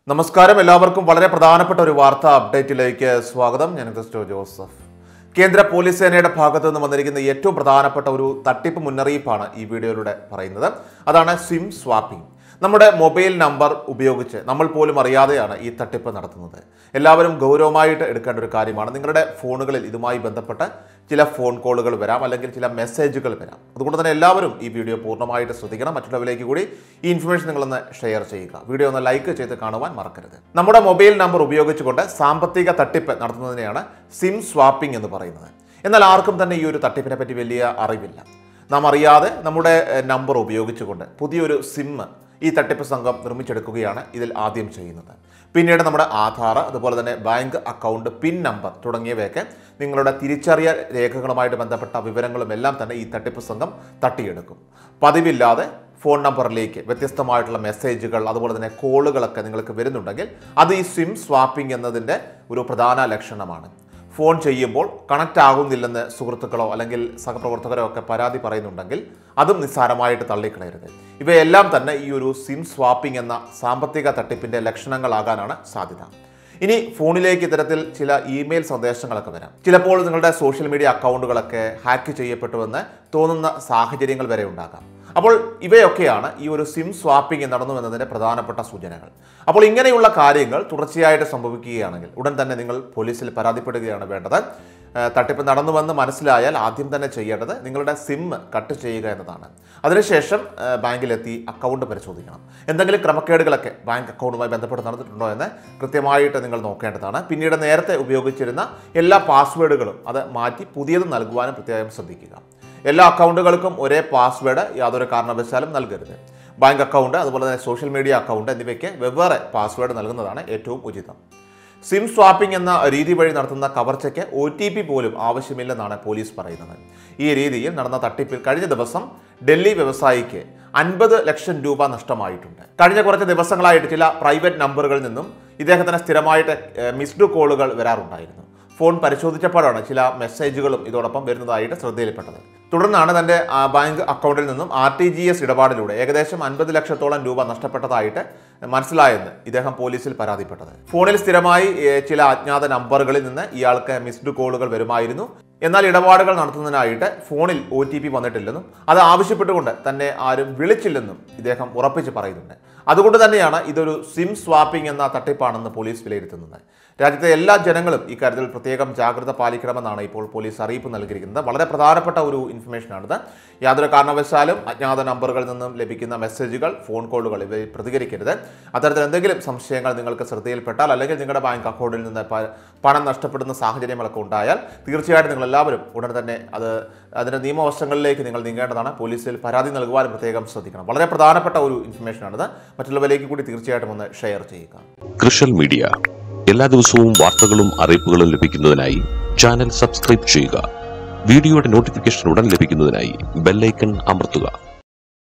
നമസ്കാരം എല്ലാവർക്കും വളരെ പ്രധാനപ്പെട്ട ഒരു വാർത്താ അപ്ഡേറ്റിലേക്ക് സ്വാഗതം ഞാൻ ക്രിസ്റ്റോ ജോസഫ് കേന്ദ്ര പോലീസ് സേനയുടെ ഭാഗത്തു നിന്ന് വന്നിരിക്കുന്ന ഏറ്റവും പ്രധാനപ്പെട്ട ഒരു തട്ടിപ്പ് മുന്നറിയിപ്പാണ് ഈ വീഡിയോയിലൂടെ പറയുന്നത് അതാണ് സിം സ്വാപ്പിംഗ് നമ്മുടെ മൊബൈൽ നമ്പർ ഉപയോഗിച്ച് നമ്മൾ പോലും അറിയാതെയാണ് ഈ തട്ടിപ്പ് നടത്തുന്നത് എല്ലാവരും ഗൗരവമായിട്ട് എടുക്കേണ്ട ഒരു കാര്യമാണ് നിങ്ങളുടെ ഫോണുകളിൽ ഇതുമായി ബന്ധപ്പെട്ട് ചില ഫോൺ കോളുകൾ വരാം അല്ലെങ്കിൽ ചില മെസ്സേജുകൾ വരാം അതുകൊണ്ട് തന്നെ എല്ലാവരും ഈ വീഡിയോ പൂർണ്ണമായിട്ട് ശ്രദ്ധിക്കണം മറ്റുള്ളവരിലേക്ക് കൂടി ഈ ഇൻഫർമേഷൻ നിങ്ങളൊന്ന് ഷെയർ ചെയ്യുക വീഡിയോ ഒന്ന് ലൈക്ക് ചെയ്ത് കാണുവാൻ മറക്കരുത് നമ്മുടെ മൊബൈൽ നമ്പർ ഉപയോഗിച്ചുകൊണ്ട് സാമ്പത്തിക തട്ടിപ്പ് നടത്തുന്നതിനെയാണ് സിം സ്വാപ്പിംഗ് എന്ന് പറയുന്നത് എന്നാൽ ആർക്കും തന്നെ ഈ ഒരു തട്ടിപ്പിനെ പറ്റി വലിയ അറിവില്ല നാം അറിയാതെ നമ്മുടെ എഹ്, നമ്പർ ഉപയോഗിച്ചുകൊണ്ട് പുതിയൊരു സിം ഈ തട്ടിപ്പ് സംഘം നിർമ്മിച്ചെടുക്കുകയാണ് ഇതിൽ ആദ്യം ചെയ്യുന്നത് പിന്നീട് നമ്മുടെ ആധാർ അതുപോലെ തന്നെ ബാങ്ക് അക്കൗണ്ട് പിൻ നമ്പർ തുടങ്ങിയവയൊക്കെ നിങ്ങളുടെ തിരിച്ചറിയ രേഖകളുമായിട്ട് ബന്ധപ്പെട്ട വിവരങ്ങളും എല്ലാം തന്നെ ഈ തട്ടിപ്പ് സംഘം തട്ടിയെടുക്കും പതിവില്ലാതെ ഫോൺ നമ്പറിലേക്ക് വ്യത്യസ്തമായിട്ടുള്ള മെസ്സേജുകൾ അതുപോലെ തന്നെ കോളുകളൊക്കെ നിങ്ങൾക്ക് വരുന്നുണ്ടെങ്കിൽ അത് ഈ സിം സ്വാപ്പിംഗ് എന്നതിൻ്റെ ഒരു പ്രധാന ലക്ഷണമാണ് ഫോൺ ചെയ്യുമ്പോൾ കണക്റ്റ് ആകുന്നില്ലെന്ന് സുഹൃത്തുക്കളോ അല്ലെങ്കിൽ സഹപ്രവർത്തകരോ ഒക്കെ പരാതി പറയുന്നുണ്ടെങ്കിൽ അതും നിസ്സാരമായിട്ട് തള്ളിക്കളയരുത് ഇവയെല്ലാം തന്നെ ഈ ഒരു സിം സ്വാപ്പിംഗ് എന്ന സാമ്പത്തിക തട്ടിപ്പിന്റെ ലക്ഷണങ്ങളാകാനാണ് സാധ്യത ഇനി ഫോണിലേക്ക് ഇത്തരത്തിൽ ചില ഇമെയിൽ സന്ദേശങ്ങളൊക്കെ വരാം ചിലപ്പോൾ നിങ്ങളുടെ സോഷ്യൽ മീഡിയ അക്കൗണ്ടുകളൊക്കെ ഹാക്ക് ചെയ്യപ്പെട്ടുവെന്ന് തോന്നുന്ന സാഹചര്യങ്ങൾ വരെ ഉണ്ടാകാം അപ്പോൾ ഇവയൊക്കെയാണ് ഈ ഒരു സിം സ്വാപ്പിംഗ് നടന്നു എന്നതിൻ്റെ പ്രധാനപ്പെട്ട സൂചനകൾ അപ്പോൾ ഇങ്ങനെയുള്ള കാര്യങ്ങൾ തുടർച്ചയായിട്ട് സംഭവിക്കുകയാണെങ്കിൽ ഉടൻ തന്നെ നിങ്ങൾ പോലീസിൽ പരാതിപ്പെടുകയാണ് വേണ്ടത് ഏഹ് തട്ടിപ്പ് നടന്നുവെന്ന് മനസ്സിലായാൽ ആദ്യം തന്നെ ചെയ്യേണ്ടത് നിങ്ങളുടെ സിം കട്ട് ചെയ്യുക എന്നതാണ് അതിനുശേഷം ഏഹ് ബാങ്കിലെത്തി അക്കൗണ്ട് പരിശോധിക്കണം എന്തെങ്കിലും ക്രമക്കേടുകളൊക്കെ ബാങ്ക് അക്കൗണ്ടുമായി ബന്ധപ്പെട്ട് നടന്നിട്ടുണ്ടോ എന്ന് കൃത്യമായിട്ട് നിങ്ങൾ നോക്കേണ്ടതാണ് പിന്നീട് നേരത്തെ ഉപയോഗിച്ചിരുന്ന എല്ലാ പാസ്വേഡുകളും അത് മാറ്റി പുതിയത് നൽകുവാനും പ്രത്യേകം ശ്രദ്ധിക്കുക എല്ലാ അക്കൗണ്ടുകൾക്കും ഒരേ പാസ്വേഡ് യാതൊരു കാരണവശാലും നൽകരുത് ബാങ്ക് അക്കൗണ്ട് അതുപോലെ തന്നെ സോഷ്യൽ മീഡിയ അക്കൗണ്ട് എന്നിവയ്ക്ക് വെവ്വേറെ പാസ്വേഡ് നൽകുന്നതാണ് ഏറ്റവും ഉചിതം സിം സ്വാപ്പിംഗ് എന്ന രീതി വഴി നടത്തുന്ന കവർച്ചയ്ക്ക് ഒ ടി പി പോലും ആവശ്യമില്ലെന്നാണ് പോലീസ് പറയുന്നത് ഈ രീതിയിൽ നടന്ന തട്ടിപ്പിൽ കഴിഞ്ഞ ദിവസം ഡൽഹി വ്യവസായിക്ക് അൻപത് ലക്ഷം രൂപ നഷ്ടമായിട്ടുണ്ട് കഴിഞ്ഞ കുറച്ച് ദിവസങ്ങളായിട്ട് ചില പ്രൈവറ്റ് നമ്പറുകളിൽ നിന്നും ഇദ്ദേഹത്തിന് സ്ഥിരമായിട്ട് മിസ്ഡ് കോളുകൾ വരാറുണ്ടായിരുന്നു ഫോൺ പരിശോധിച്ചപ്പോഴാണ് ചില മെസ്സേജുകളും ഇതോടൊപ്പം വരുന്നതായിട്ട് ശ്രദ്ധയിൽപ്പെട്ടത് തുടർന്നാണ് തന്റെ ആ, ബാങ്ക് അക്കൗണ്ടിൽ നിന്നും ആർ ടി ജി എസ് ഇടപാടിലൂടെ ഏകദേശം അൻപത് ലക്ഷത്തോളം രൂപ നഷ്ടപ്പെട്ടതായിട്ട് മനസ്സിലായെന്ന് ഇദ്ദേഹം പോലീസിൽ പരാതിപ്പെട്ടത് ഫോണിൽ സ്ഥിരമായി ഏ, ചില അജ്ഞാത നമ്പറുകളിൽ നിന്ന് ഇയാൾക്ക് മിസ്ഡ് കോളുകൾ വരുമായിരുന്നു എന്നാൽ ഇടപാടുകൾ നടത്തുന്നതിനായിട്ട് ഫോണിൽ ഒ ടി പി വന്നിട്ടില്ലെന്നും അത് ആവശ്യപ്പെട്ടുകൊണ്ട് തന്നെ ആരും വിളിച്ചില്ലെന്നും ഇദ്ദേഹം ഉറപ്പിച്ച് പറയുന്നുണ്ട് അതുകൊണ്ട് തന്നെയാണ് ഇതൊരു സിം സ്വാപ്പിംഗ് എന്ന തട്ടിപ്പാണെന്ന് പോലീസ് വിലയിരുത്തുന്നത് രാജ്യത്തെ എല്ലാ ജനങ്ങളും ഇക്കാര്യത്തിൽ പ്രത്യേകം ജാഗ്രത പാലിക്കണമെന്നാണ് ഇപ്പോൾ പോലീസ് അറിയിപ്പ് നൽകിയിരിക്കുന്നത് വളരെ പ്രധാനപ്പെട്ട ഒരു ഇൻഫർമേഷനാണിത് യാതൊരു കാരണവശാലും അജ്ഞാത നമ്പറുകളിൽ നിന്നും ലഭിക്കുന്ന മെസ്സേജുകൾ ഫോൺ കോളുകൾ ഇവയിൽ പ്രതികരിക്കരുത് അത്തരത്തിൽ എന്തെങ്കിലും സംശയങ്ങൾ നിങ്ങൾക്ക് ശ്രദ്ധയിൽപ്പെട്ടാൽ അല്ലെങ്കിൽ നിങ്ങളുടെ ബാങ്ക് അക്കൗണ്ടിൽ നിന്ന് പ- പണം നഷ്ടപ്പെടുന്ന സാഹചര്യങ്ങളൊക്കെ ഉണ്ടായാൽ തീർച്ചയായിട്ടും നിങ്ങൾ എല്ലാവരും ഉടൻ തന്നെ അത് അതിൻ്റെ നിയമവശങ്ങളിലേക്ക് നിങ്ങൾ നീങ്ങേണ്ടതാണ് പോലീസിൽ പരാതി നൽകുവാനും പ്രത്യേകം ശ്രദ്ധിക്കണം വളരെ പ്രധാനപ്പെട്ട ഒരു ഇൻഫർമേഷനാണിത് മറ്റുള്ളവരിലേക്ക് കൂടി തീർച്ചയായിട്ടും ഒന്ന് ഷെയർ ചെയ്യുക കൃഷൽ മീഡിയ എല്ലാ ദിവസവും വാർത്തകളും അറിയിപ്പുകളും ലഭിക്കുന്നതിനായി ചാനൽ സബ്സ്ക്രൈബ് ചെയ്യുക വീഡിയോയുടെ നോട്ടിഫിക്കേഷൻ ഉടൻ ലഭിക്കുന്നതിനായി ബെല്ലൈക്കൺ അമർത്തുക